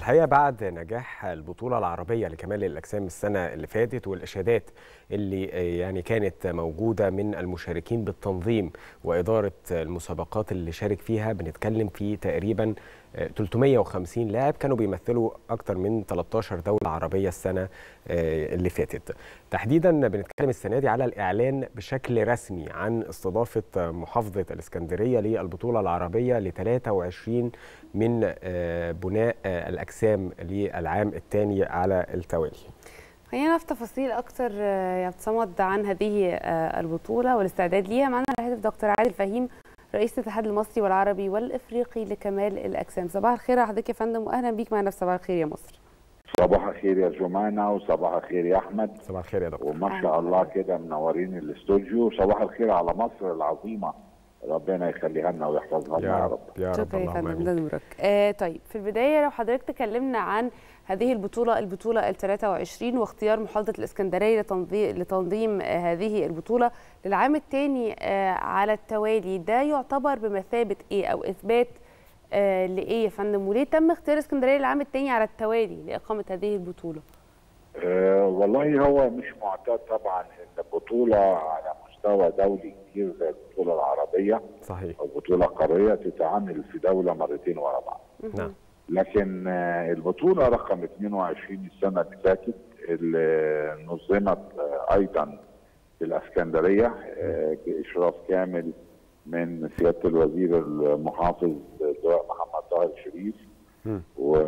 الحقيقه بعد نجاح البطوله العربيه لكمال الاجسام السنه اللي فاتت والاشادات اللي يعني كانت موجوده من المشاركين بالتنظيم واداره المسابقات اللي شارك فيها بنتكلم في تقريبا 350 لاعب كانوا بيمثلوا اكثر من 13 دوله عربيه السنه اللي فاتت تحديدا بنتكلم السنه دي على الاعلان بشكل رسمي عن استضافه محافظه الاسكندريه للبطوله العربيه ل 23 من بناء الاجسام للعام الثاني على التوالي خلينا في تفاصيل اكتر يا عبد الصمد عن هذه البطوله والاستعداد ليها معنا على الهاتف دكتور عادل فهيم رئيس الاتحاد المصري والعربي والافريقي لكمال الاجسام صباح الخير على حضرتك يا فندم واهلا بيك معنا في صباح الخير يا مصر صباح الخير يا جمانة وصباح الخير يا أحمد صباح الخير يا دكتور وما شاء الله كده منورين الاستوديو وصباح الخير على مصر العظيمة ربنا يخليها لنا ويحفظها لنا يا رب يا رب شكرا يا اللهم فندم آمين. ده نورك آه طيب في البدايه لو حضرتك تكلمنا عن هذه البطوله البطوله ال 23 واختيار محافظه الاسكندريه لتنظيم لتنظيم آه هذه البطوله للعام الثاني آه على التوالي ده يعتبر بمثابه ايه او اثبات آه لايه يا فندم وليه تم اختيار اسكندريه للعام الثاني على التوالي لاقامه هذه البطوله أه والله هو مش معتاد طبعا ان بطولة على مستوى دولي كبير زي البطولة العربية صحيح او بطولة قارية تتعامل في دولة مرتين ورا بعض نعم لكن آه، البطولة رقم 22 السنة اللي فاتت اللي نظمت آه، أيضا في الإسكندرية آه، بإشراف كامل من سيادة الوزير المحافظ اللواء محمد طاهر شريف مم.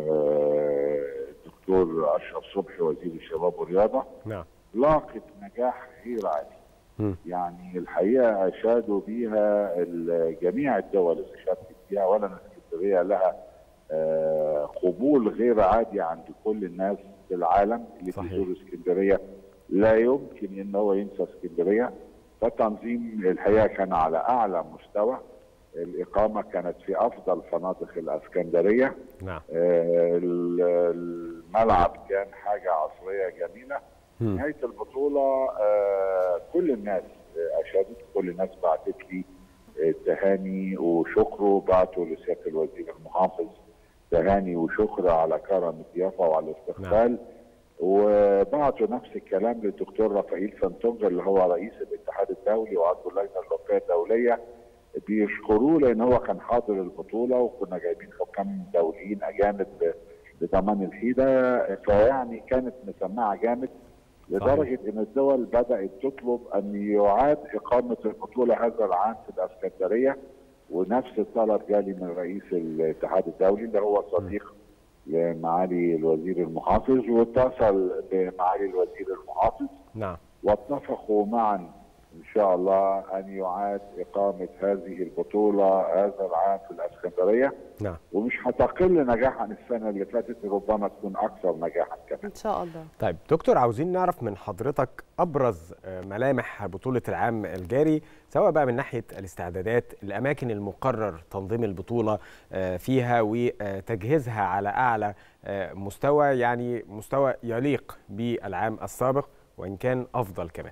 والدكتور أشرف صبحي وزير الشباب والرياضة نعم لاقت نجاح غير عادي مم. يعني الحقيقه اشادوا بيها ال- جميع الدول اللي شاركت فيها ولا اسكندريه لها آه، قبول غير عادي عند كل الناس في العالم اللي صحيح. بيزور اسكندريه لا يمكن ان هو ينسى اسكندريه فالتنظيم الحقيقه كان على اعلى مستوى الاقامه كانت في افضل فنادق الاسكندريه نعم آه، ال- الملعب كان حاجه عصريه جميله مم. نهايه البطوله آه، كل الناس آه، اشادت كل الناس بعتت لي آه، تهاني وشكر وبعتوا لسياده الوزير المحافظ تهاني وشكر على كرم الضيافه وعلى الاستقبال وبعتوا نفس الكلام للدكتور رافائيل فانتونج اللي هو رئيس الاتحاد الدولي وعضو اللجنه الاوروبيه الدوليه بيشكروه لان هو كان حاضر البطوله وكنا جايبين حكام دوليين اجانب لضمان الحيده فيعني كانت مسمعه جامد لدرجه ان الدول بدات تطلب ان يعاد اقامه البطوله هذا العام في الاسكندريه ونفس الطلب جالي من رئيس الاتحاد الدولي اللي هو صديق لمعالي الوزير المحافظ واتصل بمعالي الوزير المحافظ نعم واتفقوا معا ان شاء الله ان يعاد اقامه هذه البطوله هذا العام في الاسكندريه نعم ومش هتقل نجاح عن السنه اللي فاتت ربما تكون اكثر نجاحا كمان ان شاء الله طيب دكتور عاوزين نعرف من حضرتك ابرز آه، ملامح بطوله العام الجاري سواء بقى من ناحيه الاستعدادات الاماكن المقرر تنظيم البطوله آه، فيها وتجهيزها على اعلى آه، مستوى يعني مستوى يليق بالعام السابق وان كان افضل كمان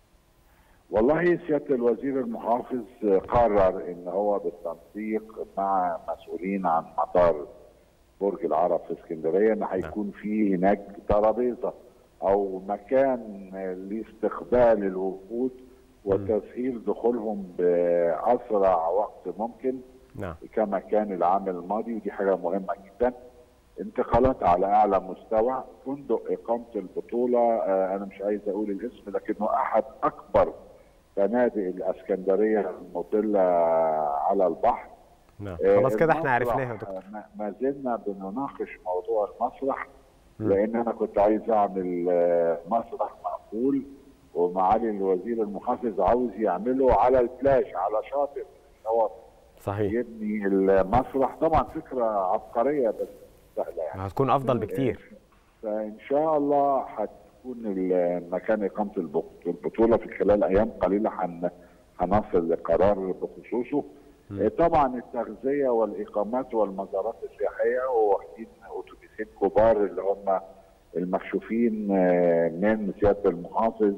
والله سياده الوزير المحافظ قرر ان هو بالتنسيق مع مسؤولين عن مطار برج العرب في اسكندريه ان هيكون في هناك ترابيزه او مكان لاستقبال الوفود وتسهيل دخولهم باسرع وقت ممكن نعم كما كان العام الماضي ودي حاجه مهمه جدا انتقالات على اعلى مستوى فندق اقامه البطوله آه، انا مش عايز اقول الاسم لكنه احد اكبر فنادق الاسكندريه المطله على البحر نعم آه، خلاص كده احنا المسرح، عرفناها يا دكتور آه، ما- ما زلنا بنناقش موضوع المسرح مم. لان انا كنت عايز اعمل آه، مسرح مقفول ومعالي الوزير المحافظ عاوز يعمله على البلاج على شاطئ هو صحيح يبني المسرح طبعا فكره عبقريه بس سهله يعني هتكون افضل بكتير فان شاء الله هتكون المكان اقامه البط- البطوله في خلال ايام قليله هن- هنصل لقرار بخصوصه مم. طبعا التغذيه والاقامات والمزارات السياحيه وواخدين اتوبيسين كبار اللي هم المكشوفين آه، من سياده المحافظ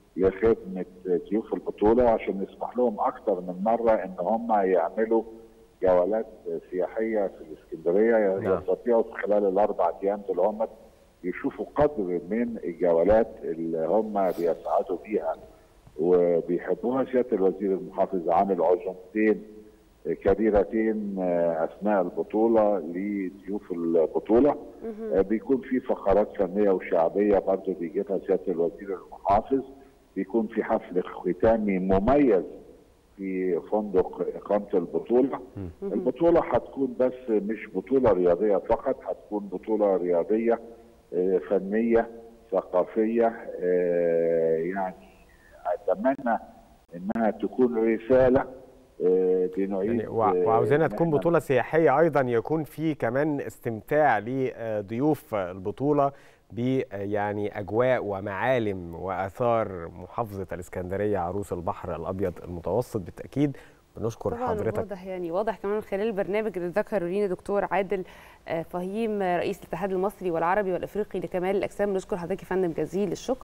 لخدمه ضيوف البطوله عشان يسمح لهم اكثر من مره ان هم يعملوا جولات سياحيه في الاسكندريه نعم. يستطيعوا في خلال الاربع ايام دول هم يشوفوا قدر من الجولات اللي هم بيسعدوا بيها وبيحبوها سياده الوزير المحافظ عامل عزومتين كبيرتين اثناء البطوله لضيوف البطوله بيكون في فقرات فنيه وشعبيه برضه بيجيبها سياده الوزير المحافظ بيكون في حفل ختامي مميز في فندق اقامه البطوله البطوله هتكون بس مش بطوله رياضيه فقط هتكون بطوله رياضيه آه، فنيه ثقافيه آه، يعني اتمنى انها تكون رساله آه، بنعيد يعني وع- وعاوزينها آه، تكون إن إحنا بطولة سياحية أيضا يكون في كمان استمتاع لضيوف البطولة ب يعني أجواء ومعالم وآثار محافظة الإسكندرية عروس البحر الأبيض المتوسط بالتأكيد بنشكر طبعا حضرتك واضح يعني واضح كمان من خلال البرنامج اللي ذكره لينا دكتور عادل آه، فهيم آه، رئيس الاتحاد المصري والعربي والافريقي لكمال الاجسام نشكر حضرتك يا فندم جزيل الشكر